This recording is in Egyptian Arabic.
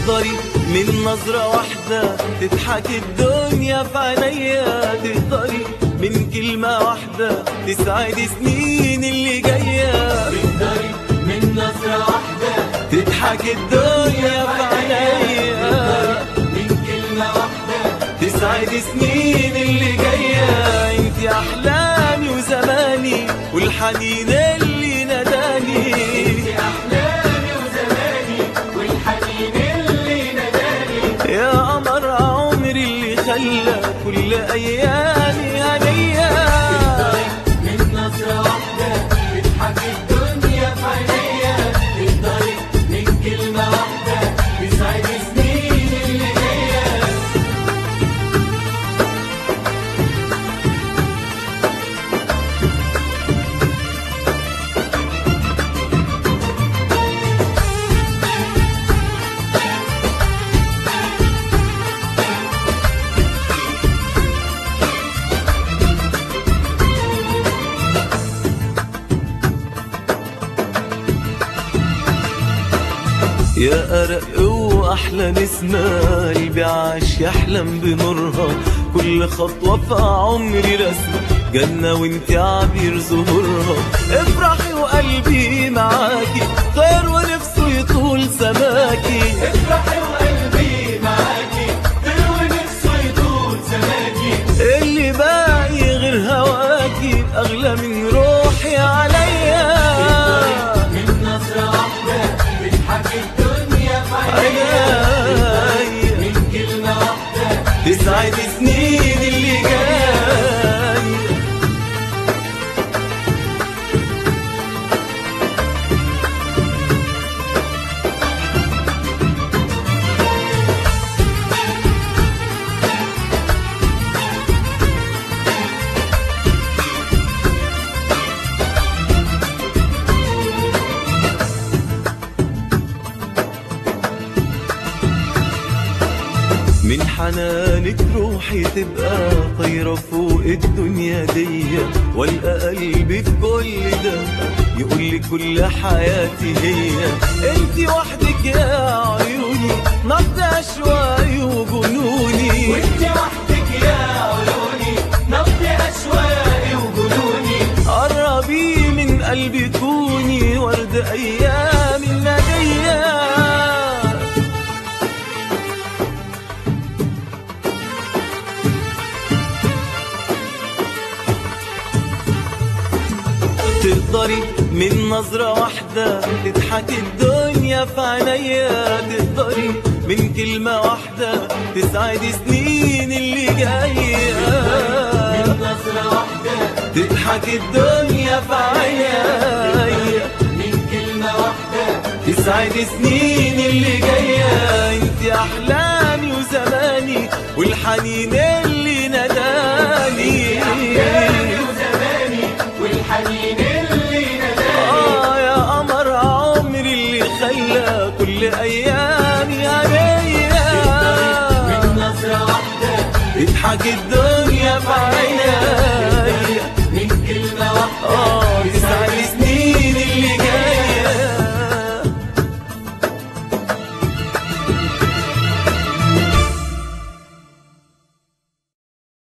تقدري من نظرة واحدة تضحك الدنيا في عينيا تقدري من كلمة واحدة تسعد سنين اللي جاية تقدري من نظرة واحدة تضحك الدنيا في عينيا من كلمة واحدة تسعد سنين اللي جاية انت احلامي وزماني والحنين اللي ناداني انت أحلامي وزماني والحنين اللي ناداني يا قمر عمري اللي خلى كل ايامي هنيه تقدري من نظرة واحدة تضحك الدنيا في عينيا تقدري من كلمة واحدة تسعد سنين اللي جاية يا أرق وأحلى نسمة قلبي عاش يحلم بنورها كل خطوة في عمري رسمة جنة وانت عبير ظهورها افرحي وقلبي معاكي خير ونفسه يطول سماكي افرحي وقلبي معاكي تروي نفسه يطول سماكي اللي باقي غير هواكي أغلى من روحي عليا من نظرة واحدة بتضحك الدنيا في عينيا عينيا من كلمة واحدة تسعد سنين اللي جاي من حنانك روحي تبقى طايرة فوق الدنيا دي والقى قلبي في كل ده يقول لي كل حياتي هي انت وحدك يا عيوني نبض اشواقي وجنوني وانت وحدك يا عيوني نبض أشواقي وجنوني قربي من قلبي كوني ورد ايام الناديه تقدري من نظرة واحدة تضحك الدنيا في عينيا تقدري من كلمة واحدة تسعد سنين اللي جاية من نظرة واحدة تضحك الدنيا في عينيا من كلمة واحدة تسعد سنين اللي جاية انت احلامي وزماني والحنين اللي ناداني أحلامي وزماني والحنين اللي ناداني اه يا قمر عمري اللي خلى كل ايامي هنيه من نظرة واحدة تضحك الدنيا في عينيا